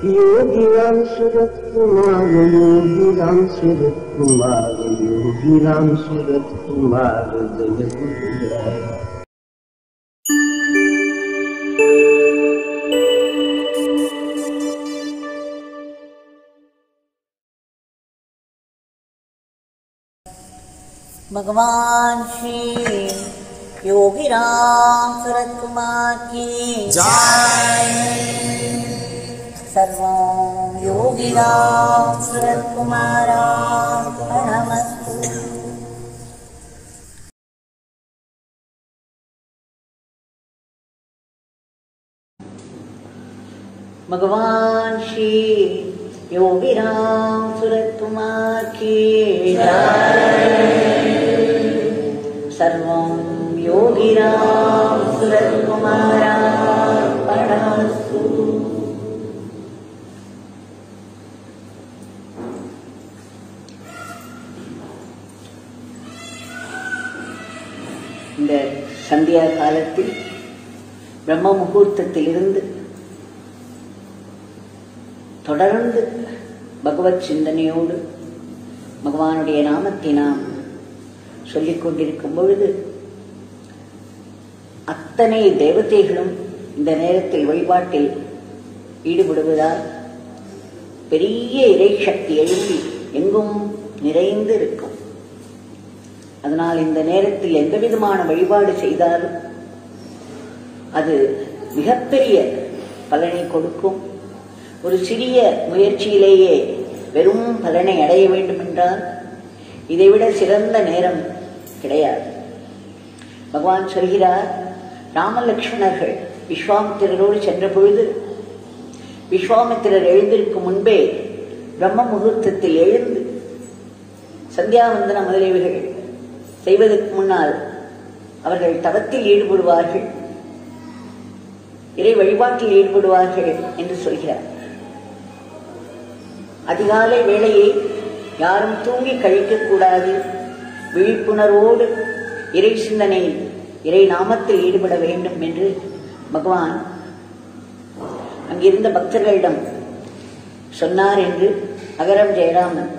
योगी राम सूरत कुमार योगी राम सूरत कुमार योगी राम सूरत कुमार जय गुरुदेव भगवान श्री योगी राम सूरत कुमार की सर्वं योगी राम सूरत कुमारार्पणमस्तु भगवान श्री योगी राम सूरत कुमार की सर्वं योगी राम सूरत कुमारार्पणमस्तु இந்த சந்தியா காலத்தில் பிரம்ம முகூர்த்தத்திலிருந்து தொடர்ந்து பகவத் சிந்தனையோடு பகவானுடைய நாமத்தை நாம் சொல்லிக் கொண்டிருக்கும் பொழுது அத்தனை தேவதைகளும் இந்த நேரத்தில் வழிபாட்டில் ஈடுபடுவதால் பெரிய இறை சக்தி எழுப்பி எங்கும் நிறைந்து இருக்கும் அதனால் இந்த நேரத்தில் எந்த விதமான வழிபாடு செய்தாலும் அது மிகப்பெரிய பலனை கொடுக்கும் ஒரு சிறிய முயற்சியிலேயே வெறும் பலனை அடைய வேண்டும் என்றால் இதைவிட சிறந்த நேரம் கிடையாது பகவான் சொல்கிறார் ராமலட்சுமணர்கள் விஸ்வாமித்திரரோடு சென்ற பொழுது விஸ்வாமித்திரர் எழுந்திருக்கும் முன்பே பிரம்ம முகூர்த்தத்தில் எழுந்து சந்தியாவந்தன முதலியவைகள் செய்வதற்கு முன்னால் அவர்கள் தவத்தில் ஈடுபடுவார்கள் இறை வழிபாட்டில் ஈடுபடுவார்கள் என்று சொல்கிறார் அதிகாலை வேளையை யாரும் தூங்கி கழிக்கக்கூடாது விழிப்புணர்வோடு இறை சிந்தனையில் இறை நாமத்தில் ஈடுபட வேண்டும் என்று பகவான் அங்கிருந்த பக்தர்களிடம் சொன்னார் என்று அகரம் ஜெயராமன்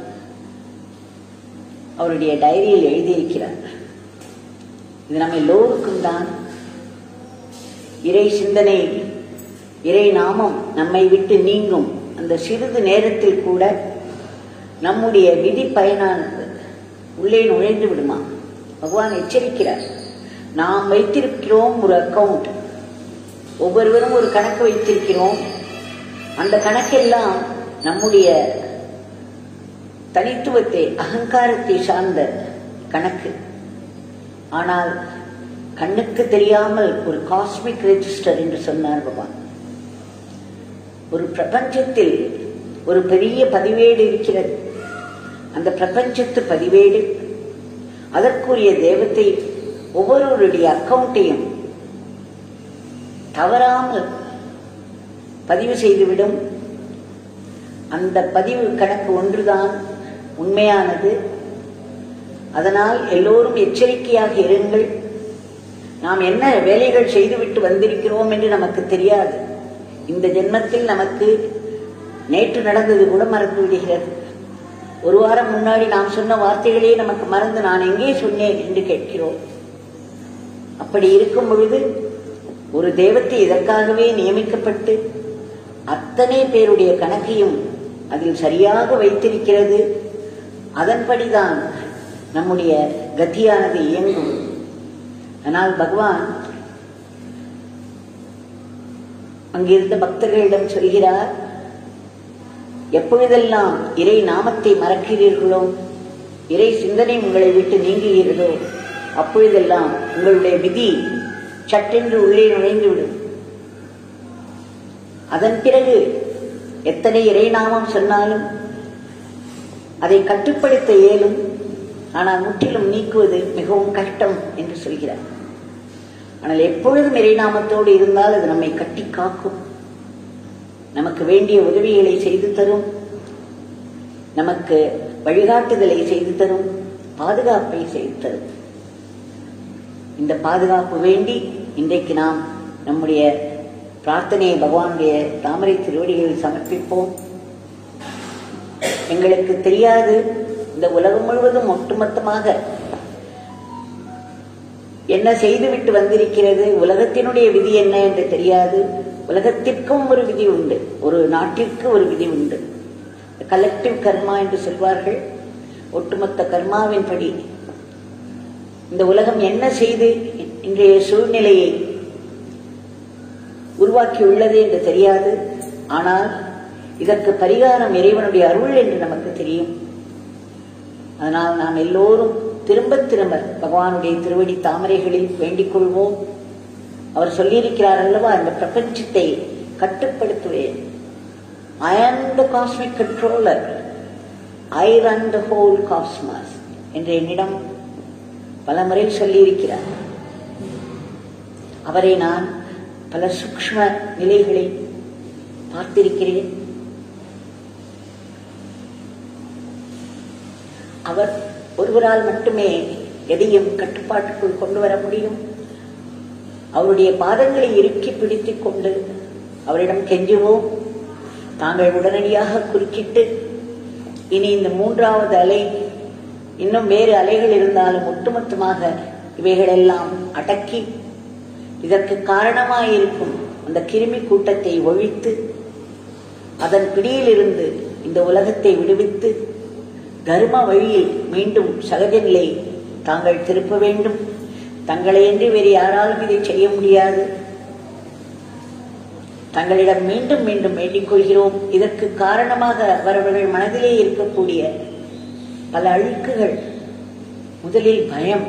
அவருடைய டைரியில் எழுதியிருக்கிறார் இது நம்ம எல்லோருக்கும் தான் இறை சிந்தனை இறை நாமம் நம்மை விட்டு நீங்கும் அந்த சிறிது நேரத்தில் கூட நம்முடைய விதி பயனானது உள்ளே நுழைந்து விடுமா பகவான் எச்சரிக்கிறார் நாம் வைத்திருக்கிறோம் ஒரு அக்கவுண்ட் ஒவ்வொருவரும் ஒரு கணக்கு வைத்திருக்கிறோம் அந்த கணக்கெல்லாம் நம்முடைய தனித்துவத்தை அகங்காரத்தை சார்ந்த கணக்கு ஆனால் கண்ணுக்கு தெரியாமல் ஒரு காஸ்மிக் ரெஜிஸ்டர் என்று சொன்னார் பகவான் ஒரு பிரபஞ்சத்தில் ஒரு பெரிய பதிவேடு இருக்கிறது அந்த பிரபஞ்சத்து பதிவேடு அதற்குரிய தேவத்தை ஒவ்வொருவருடைய அக்கவுண்ட்டையும் தவறாமல் பதிவு செய்துவிடும் அந்த பதிவு கணக்கு ஒன்றுதான் உண்மையானது அதனால் எல்லோரும் எச்சரிக்கையாக இருங்கள் நாம் என்ன வேலைகள் செய்துவிட்டு வந்திருக்கிறோம் என்று நமக்கு தெரியாது இந்த ஜென்மத்தில் நமக்கு நேற்று நடந்தது கூட மறந்து விடுகிறது ஒரு வாரம் முன்னாடி நாம் சொன்ன வார்த்தைகளே நமக்கு மறந்து நான் எங்கே சொன்னேன் என்று கேட்கிறோம் அப்படி இருக்கும் பொழுது ஒரு தேவத்தை இதற்காகவே நியமிக்கப்பட்டு அத்தனை பேருடைய கணக்கையும் அதில் சரியாக வைத்திருக்கிறது அதன்படிதான் நம்முடைய கத்தியானது இயங்கும் ஆனால் பகவான் அங்கிருந்த பக்தர்களிடம் சொல்கிறார் எப்பொழுதெல்லாம் இறை நாமத்தை மறக்கிறீர்களோ இறை சிந்தனை உங்களை விட்டு நீங்குகிறதோ அப்பொழுதெல்லாம் உங்களுடைய விதி சட்டென்று உள்ளே நுழைந்துவிடும் அதன் பிறகு எத்தனை இறை நாமம் சொன்னாலும் அதை கட்டுப்படுத்த இயலும் ஆனால் முற்றிலும் நீக்குவது மிகவும் கஷ்டம் என்று சொல்கிறார் ஆனால் எப்பொழுதும் இறைநாமத்தோடு இருந்தால் அது நம்மை கட்டி காக்கும் நமக்கு வேண்டிய உதவிகளை செய்து தரும் நமக்கு வழிகாட்டுதலை செய்து தரும் பாதுகாப்பை செய்து தரும் இந்த பாதுகாப்பு வேண்டி இன்றைக்கு நாம் நம்முடைய பிரார்த்தனையை பகவானுடைய தாமரை திருவடிகளில் சமர்ப்பிப்போம் எங்களுக்கு தெரியாது இந்த உலகம் முழுவதும் ஒட்டுமொத்தமாக என்ன செய்துவிட்டு வந்திருக்கிறது உலகத்தினுடைய விதி என்ன என்று தெரியாது உலகத்திற்கும் ஒரு விதி உண்டு ஒரு நாட்டிற்கு ஒரு விதி உண்டு கலெக்டிவ் கர்மா என்று சொல்வார்கள் ஒட்டுமொத்த கர்மாவின்படி இந்த உலகம் என்ன செய்து இன்றைய சூழ்நிலையை உருவாக்கியுள்ளது என்று தெரியாது ஆனால் இதற்கு பரிகாரம் இறைவனுடைய அருள் என்று நமக்கு தெரியும் அதனால் நாம் எல்லோரும் திரும்ப திரும்ப பகவானுடைய திருவடி தாமரைகளில் வேண்டிக் கொள்வோம் அவர் சொல்லியிருக்கிறார் அல்லவா இந்த பிரபஞ்சத்தை கட்டுப்படுத்துவேன் I am the cosmic controller I run the whole cosmos என்று என்னிடம் பல முறை சொல்லியிருக்கிறார் அவரை நான் பல சூக்ஷ்ம நிலைகளில் பார்த்திருக்கிறேன் அவர் ஒருவரால் மட்டுமே எதையும் கட்டுப்பாட்டுக்குள் கொண்டு வர முடியும் அவருடைய பாதங்களை இறுக்கி பிடித்துக் கொண்டு அவரிடம் கெஞ்சுவோம் தாங்கள் உடனடியாக குறுக்கிட்டு இனி இந்த மூன்றாவது அலை இன்னும் வேறு அலைகள் இருந்தாலும் ஒட்டுமொத்தமாக இவைகளெல்லாம் அடக்கி இதற்கு காரணமாயிருக்கும் அந்த கிருமி கூட்டத்தை ஒழித்து அதன் பிடியிலிருந்து இந்த உலகத்தை விடுவித்து தர்ம வழியில் மீண்டும் சகஜ நிலை தாங்கள் திருப்ப வேண்டும் தங்களையன்றி வேறு யாராலும் இதை செய்ய முடியாது தங்களிடம் மீண்டும் மீண்டும் வேண்டிக் கொள்கிறோம் இதற்கு காரணமாக அவரவர்கள் மனதிலே இருக்கக்கூடிய பல அழுக்குகள் முதலில் பயம்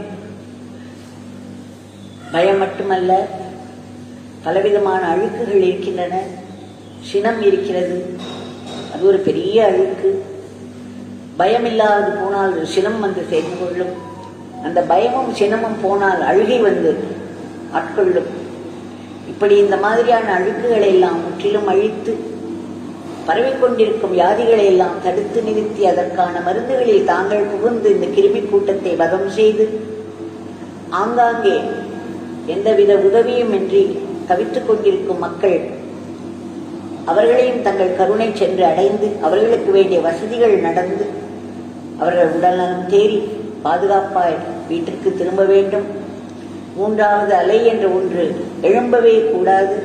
பயம் மட்டுமல்ல பலவிதமான அழுக்குகள் இருக்கின்றன சினம் இருக்கிறது அது ஒரு பெரிய அழுக்கு பயம் இல்லாது போனால் சினம் வந்து சேர்ந்து கொள்ளும் அந்த பயமும் சினமும் போனால் அழுகை வந்து ஆட்கொள்ளும் இப்படி இந்த மாதிரியான அழுக்குகளை எல்லாம் முற்றிலும் அழித்து பரவிக்கொண்டிருக்கும் வியாதிகளை எல்லாம் தடுத்து நிறுத்தி அதற்கான மருந்துகளில் தாங்கள் புகுந்து இந்த கிருமி கூட்டத்தை வதம் செய்து ஆங்காங்கே எந்தவித உதவியும் இன்றி தவித்துக் கொண்டிருக்கும் மக்கள் அவர்களையும் தங்கள் கருணை சென்று அடைந்து அவர்களுக்கு வேண்டிய வசதிகள் நடந்து அவர்கள் உடல்நலம் தேறி பாதுகாப்பாய் வீட்டிற்கு திரும்ப வேண்டும் மூன்றாவது அலை என்ற ஒன்று எழும்பவே கூடாது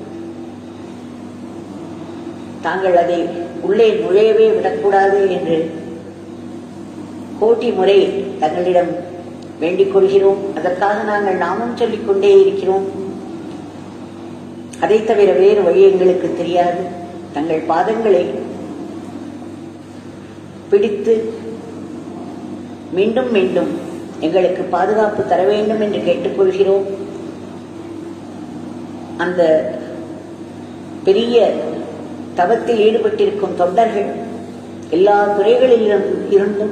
தாங்கள் அதை உள்ளே நுழையவே விடக்கூடாது என்று கோட்டி முறை தங்களிடம் வேண்டிக் கொள்கிறோம் அதற்காக நாங்கள் நாமும் சொல்லிக் கொண்டே இருக்கிறோம் அதை தவிர வேறு வழி எங்களுக்கு தெரியாது தங்கள் பாதங்களை பிடித்து மீண்டும் மீண்டும் எங்களுக்கு பாதுகாப்பு தர வேண்டும் என்று கேட்டுக்கொள்கிறோம் அந்த பெரிய தவத்தில் ஈடுபட்டிருக்கும் தொண்டர்கள் எல்லா துறைகளிலும் இருந்தும்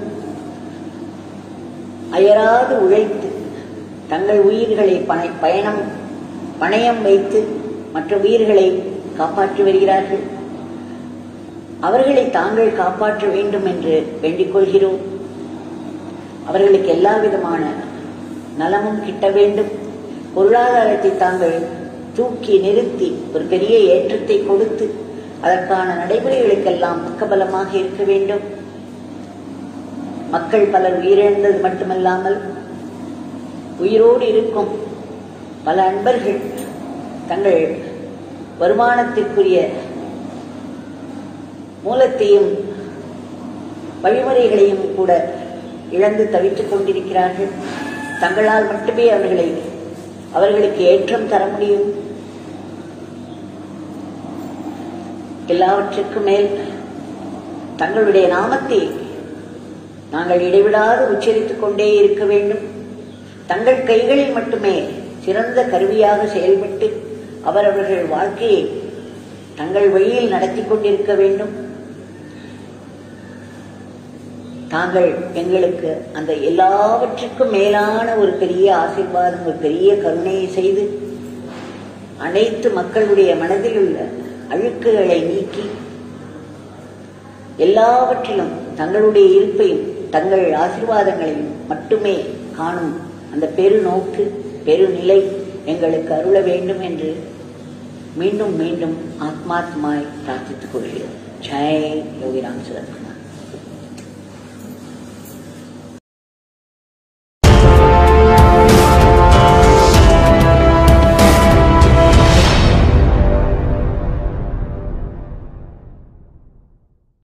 அயராது உழைத்து தங்கள் உயிர்களை பணை பயணம் பணயம் வைத்து மற்ற உயிர்களை காப்பாற்றி வருகிறார்கள் அவர்களை தாங்கள் காப்பாற்ற வேண்டும் என்று வேண்டிக் கொள்கிறோம் அவர்களுக்கு எல்லா விதமான நலமும் கிட்ட வேண்டும் பொருளாதாரத்தை தாங்கள் தூக்கி நிறுத்தி ஒரு பெரிய ஏற்றத்தை கொடுத்து அதற்கான நடைமுறைகளுக்கெல்லாம் பக்கபலமாக இருக்க வேண்டும் மக்கள் பலர் உயிரிழந்தது மட்டுமல்லாமல் உயிரோடு இருக்கும் பல அன்பர்கள் தங்கள் வருமானத்திற்குரிய மூலத்தையும் வழிமுறைகளையும் கூட இழந்து தவித்துக் கொண்டிருக்கிறார்கள் தங்களால் மட்டுமே அவர்களை அவர்களுக்கு ஏற்றம் தர முடியும் எல்லாவற்றுக்கும் மேல் தங்களுடைய நாமத்தை நாங்கள் இடைவிடாது உச்சரித்துக் கொண்டே இருக்க வேண்டும் தங்கள் கைகளில் மட்டுமே சிறந்த கருவியாக செயல்பட்டு அவரவர்கள் வாழ்க்கையை தங்கள் வழியில் நடத்தி கொண்டிருக்க வேண்டும் தாங்கள் எங்களுக்கு அந்த எல்லாவற்றுக்கும் மேலான ஒரு பெரிய ஆசீர்வாதம் ஒரு பெரிய கருணையை செய்து அனைத்து மக்களுடைய மனதில் உள்ள அழுக்குகளை நீக்கி எல்லாவற்றிலும் தங்களுடைய இருப்பையும் தங்கள் ஆசீர்வாதங்களையும் மட்டுமே காணும் அந்த பெருநோக்கு பெருநிலை எங்களுக்கு அருள வேண்டும் என்று மீண்டும் மீண்டும் ஆத்மாத்மாய் பிரார்த்தித்துக் கொள்கிறோம் ஜெய் யோகிராம் சுரத்குமார்